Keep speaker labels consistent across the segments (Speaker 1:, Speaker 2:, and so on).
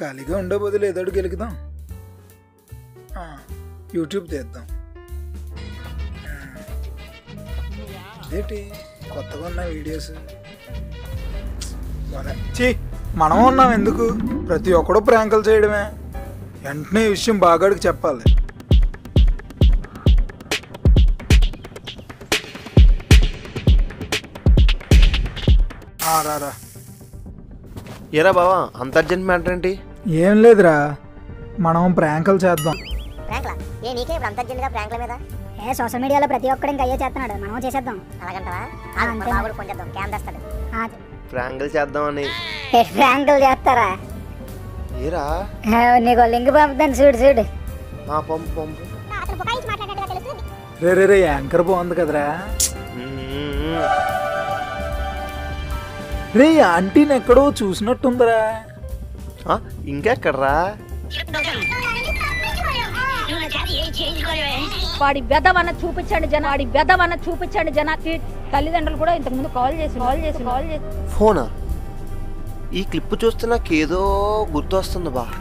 Speaker 1: ఖాళీగా ఉండే బదులు ఏదోటి గెలుకుదాం ఆ, యూట్యూబ్ చేద్దాం ఏంటి కొత్తగా ఉన్న వీడియోస్ చీ మనం ఉన్నాం ఎందుకు ప్రతి ఒక్కడు ప్రాంకులు చేయడమే వెంటనే ఈ విషయం బాగాడికి చెప్పాలి ఆ, రారా
Speaker 2: ఏరా బావా అంత అర్జెంట్ మ్యాటర్ ఏంటి
Speaker 1: ఏం లేదురా మనం ప్రాంకులు చేద్దాం
Speaker 3: ప్రాంక్లా ఏ నీకే ఇప్పుడు అంత అర్జెంట్గా ప్రాంక్ల మీద
Speaker 4: ఏ సోషల్ మీడియాలో ప్రతి ఒక్కడు ఇంకా అయ్యే చేస్తున్నాడు మనం చేసేద్దాం
Speaker 3: అలాగంటావా
Speaker 4: ఆ,
Speaker 3: ఆగు, మా
Speaker 4: అంతే.
Speaker 3: బాబుడు ఫోన్ చేద్దాం క్యామ్ తెస్తాడు
Speaker 4: ఆ,
Speaker 2: ప్రాంగిల్ చేద్దామని
Speaker 4: ఏ ప్రాంకులు చేస్తారా
Speaker 2: ఏరా
Speaker 4: ఆ, నీకు లింక్ పంపుతాను చూడు చూడు
Speaker 2: మా పంపు పంపు
Speaker 3: అతను బుకాయించి మాట్లాడేట్టుగా తెలుస్తుంది
Speaker 1: రే రే రే యాంకర్ బాగుంది కదరా
Speaker 2: మ్మ్.
Speaker 1: రే ఆంటీని ఎక్కడో చూసినట్టుందిరా
Speaker 2: ఆ, ఇంకెక్కడ్రా
Speaker 5: వాడి బెదవన్న చూపించండి జన వాడి బెదవన్న చూపించండి జనాకి తల్లిదండ్రులు కూడా ఇంతకు ముందు కాల్ చేసి కాల్ చేసి కాల్ చేసి
Speaker 2: ఫోనా ఈ క్లిప్ చూస్తే నాకు ఏదో గుర్తు వస్తుంది బా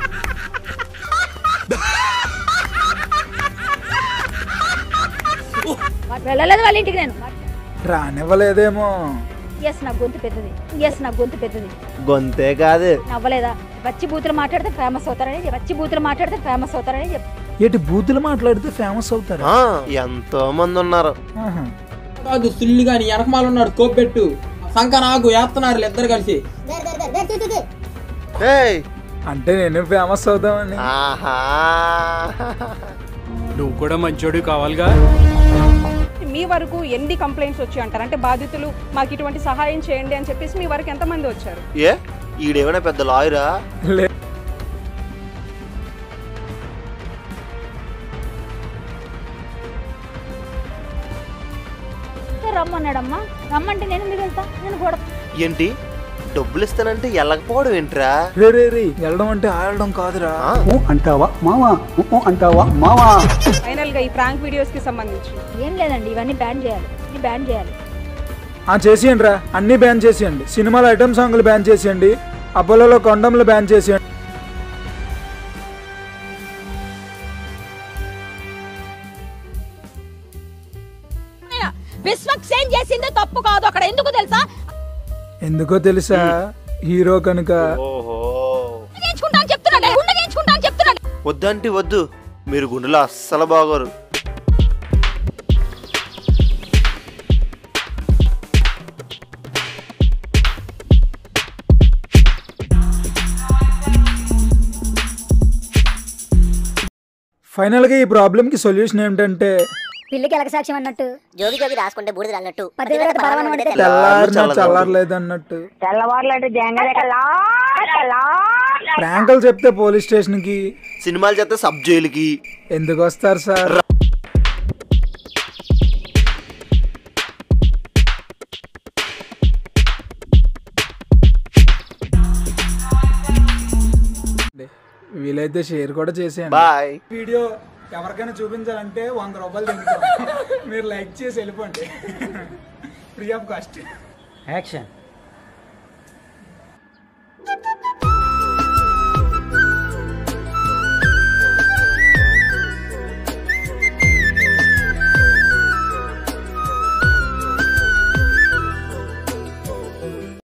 Speaker 5: వెళ్ళలేదు వాళ్ళ ఇంటికి నేను
Speaker 1: రానివ్వలేదేమో
Speaker 5: ఎస్ నా గొంతు పెద్దది ఎస్ నా గొంతు పెద్దది
Speaker 2: గొంతే కాదు
Speaker 5: నవ్వలేదా వచ్చి బూతులు మాట్లాడితే ఫేమస్ అవుతారని చెప్పి వచ్చి బూతులు మాట్లాడితే ఫేమస్ అవుతారని చెప్పి
Speaker 1: ఏటి బూతులు మాట్లాడితే ఫేమస్ అవుతారా
Speaker 2: ఆ, ఎంతో మంది ఉన్నారు
Speaker 1: ఆహా.
Speaker 6: కాదు సుల్లి గాని వెనకమాల ఉన్నాడు స్కోప్ పెట్టు సంక నాకు వేస్తున్నారు ఇద్దరు కలిసి
Speaker 2: ఏయ్
Speaker 1: అంటే నేను ఫేమస్ అవుతామని
Speaker 2: ఆహా
Speaker 7: నువ్వు కూడా మంచోడు కావాలిగా
Speaker 8: మీ వరకు ఎన్ని కంప్లైంట్స్ వచ్చి అంటారు అంటే బాధితులు మాకు ఇటువంటి సహాయం చేయండి అని చెప్పేసి మీ వరకు ఎంతమంది వచ్చారు
Speaker 2: ఏ ఈడేమైనా పెద్ద లాయరా
Speaker 1: లే
Speaker 5: రమ్మన్నాడమ్మా రమ్మంటే నేను ఎందుకు వెళ్తా నేను కూడా
Speaker 2: ఏంటి డబ్బులు ఇస్తానంటే వెళ్ళకపోవడం ఏంట్రా
Speaker 1: రే రే రే వెళ్ళడం అంటే ఆడడం కాదురా
Speaker 2: ఆ,
Speaker 9: అంటావా మావా అంటావా మావా
Speaker 8: ఫైనల్ గా ఈ ప్రాంక్ వీడియోస్ కి సంబంధించి
Speaker 5: ఏం లేదండి ఇవన్నీ బ్యాన్ చేయాలి ఇవన్నీ బ్యాన్ చేయాలి
Speaker 1: ఆ చేసేయండి రా అన్ని బ్యాన్ చేసేయండి సినిమాలో ఐటమ్ సాంగ్లు బ్యాన్ చేసేయండి అబ్బోలలో కొండంలు బ్యాన్ చేసేయండి
Speaker 5: విశ్వక్సేన్ చేసిందే తప్పు కాదు అక్కడ ఎందుకు తెలుసా
Speaker 1: ఎందుకో తెలుసా హీరో కనుక
Speaker 2: ఓహో
Speaker 5: గీయించుకుంటా అని చెప్తున్నాడు గుండె గీయించుకుంటా అని చెప్తున్నాడు
Speaker 2: వద్దంటే వద్దు మీరు గుండెలో అస్సలు బాగోరు
Speaker 1: ఫైనల్ గా ఈ ప్రాబ్లం కి సొల్యూషన్ ఏమిటంటే
Speaker 4: పిల్లికి ఎలక సాక్ష్యం అన్నట్టు
Speaker 3: జోగి జోగి రాసుకుంటే బూడిద అన్నట్టు
Speaker 4: పతివ్రత పరవనం అంటే
Speaker 1: తెల్లారిన
Speaker 2: చల్లదు.
Speaker 1: చల్లారలేదు అన్నట్టు
Speaker 4: తెల్లవారులంటే
Speaker 1: ప్రాంకులు చెప్తే పోలీస్ స్టేషన్ కి
Speaker 2: సినిమాలు చేస్తే సబ్ జైలుకి
Speaker 1: ఎందుకు వస్తారు సార్ వీలైతే షేర్ కూడా చేసేయండి
Speaker 2: బాయ్
Speaker 1: వీడియో ఎవరికైనా చూపించాలంటే వంద రూపాయలు తింటాం మీరు లైక్ చేసి వెళ్ళిపోండి ఫ్రీ ఆఫ్ కాస్ట్
Speaker 9: యాక్షన్